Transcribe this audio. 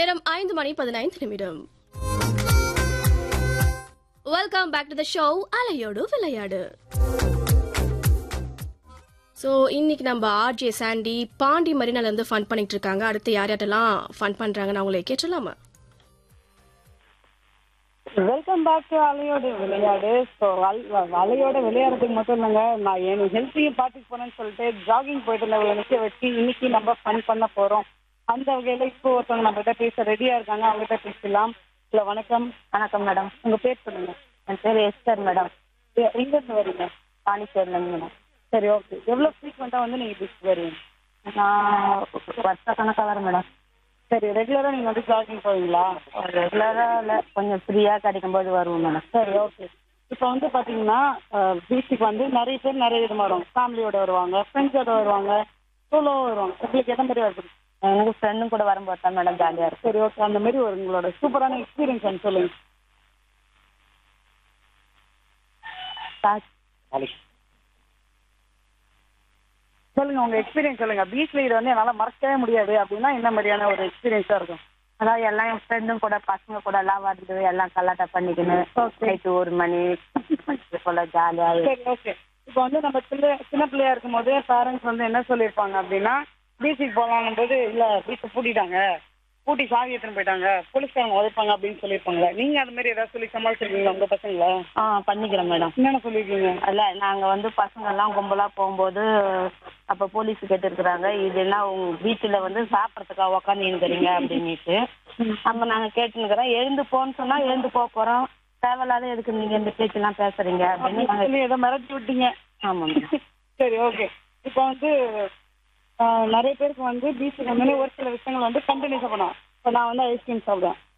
நேரம் ஐந்து மணி பதினைந்து நிமிடம் welcome back to the show அலையோடு விளையாடு ஸோ இன்னைக்கு நம்ம ஆர்ஜே சாண்டி பாண்டி மரினால இருந்து ஃபன் பண்ணிட்டு இருக்காங்க அடுத்து யார் யார்ட்டெல்லாம் ஃபன் பண்றாங்கன்னு அவங்களை கேட்டுலாமா வெல்கம் பேக் டு அலையோட விளையாடு ஸோ அலையோட விளையாடுறதுக்கு மட்டும் இல்லைங்க நான் என் ஹெல்த்தையும் பார்த்துக்கு போனேன்னு சொல்லிட்டு ஜாகிங் போயிட்டு இருந்தவங்களை நிற்க வச்சு இன்னைக்கு நம்ம ஃபன் பண்ண போறோம் அந்த வகையில இப்போ ஒருத்தவங்க நம்ம கிட்ட பேச ரெடியா இருக்காங்க அவங்க கிட்ட பேசலாம் ஹலோ வணக்கம் வணக்கம் மேடம் உங்க பேர் சொல்லுங்க என் பேர் எஸ்தர் மேடம் எ- எங்க இருந்து வரீங்க பாண்டிச்சேரிலேருந்து மேடம் சரி ஓகே எவ்வளவு ஃப்ரீக்வெண்டா வந்து நீங்க பீச் வருவீங்க நான் வருஷ கணக்காக வரேன் மேடம் சரி ரெகுலரா நீங்க வந்து ஜாகிங் போவீங்களா ரெகுலராக இல்லை கொஞ்சம் ஃப்ரீயாக கிடைக்கும்போது வருவோம் மேடம் சரி ஓகே இப்போ வந்து பாத்தீங்கன்னா பீச்சுக்கு வந்து நிறைய பேர் நிறைய விதமா வருவாங்க ஃபேமிலியோட வருவாங்க ஃப்ரெண்ட்ஸோட வருவாங்க சோலோவா வருவாங்க உங்களுக்கு எந்த மாதிரி வருது எனக்கு ஃப்ரெண்டும் கூட வரும்போது தான் மேடம் ஜாலியாக இருக்கும் சரி ஓகே அந்த மாதிரி ஒரு உங்களோட சூப்பரான எக்ஸ்பீரியன்ஸ் வந்து சொல்லுங்க சொல்லுங்க உங்க எக்ஸ்பீரியன்ஸ் சொல்லுங்க பீச்ல இது வந்து என்னால மறக்கவே முடியாது அப்படின்னா என்ன மாதிரியான ஒரு எக்ஸ்பீரியன்ஸா இருக்கும் அதாவது எல்லாம் என் ஃப்ரெண்டும் கூட பசங்க கூட எல்லாம் வந்து எல்லாம் கலாட்டா பண்ணிக்கின்னு Okay. நைட்டு ஒரு மணி போல ஜாலியாக சரி ஓகே இப்போ வந்து நம்ம சின்ன சின்ன பிள்ளையா இருக்கும்போது பேரண்ட்ஸ் வந்து என்ன சொல்லியிருப்பாங்க அப்படின்னா பீச்சுக்கு போகலான்னும் போது இல்ல பீச்சை பூட்டிட்டாங்க பூட்டி சாவி எடுத்துன்னு போயிட்டாங்க போலீஸ்காரங்க உதைப்பாங்க அப்படின்னு சொல்லியிருப்பாங்களே நீங்க அது மாதிரி ஏதாவது சொல்லி சமாளிச்சிருக்கீங்களா உங்க பசங்கள ஆ பண்ணிக்கிறேன் மேடம் என்னென்ன சொல்லியிருக்கீங்க அல்ல நாங்க வந்து பசங்க எல்லாம் கும்பலா போகும்போது அப்ப போலீஸ் கேட்டிருக்கிறாங்க இதெல்லாம் உங்க பீச்ல வந்து சாப்பிடறதுக்காக உக்காந்து இருக்கிறீங்க அப்படின்னுட்டு அப்ப நாங்க கேட்டுனுக்கிறோம் எழுந்து போன்னு சொன்னா எழுந்து போக போறோம் தேவையில்லாத எதுக்கு நீங்க இந்த பேச்செல்லாம் பேசுறீங்க அப்படின்னு நாங்க சொல்லி ஏதோ மிரட்டி விட்டீங்க ஆமா மேடம் சரி ஓகே இப்போ வந்து ஆஹ், நிறைய பேருக்கு வந்து பீச்சுக்கு வந்து ஒரு சில விஷயங்கள் வந்து கண்டினியூஸாக பண்ணுவோம் இப்போ நான் வந்து ஐஸ்கிரீம் சாப்பிடுவேன்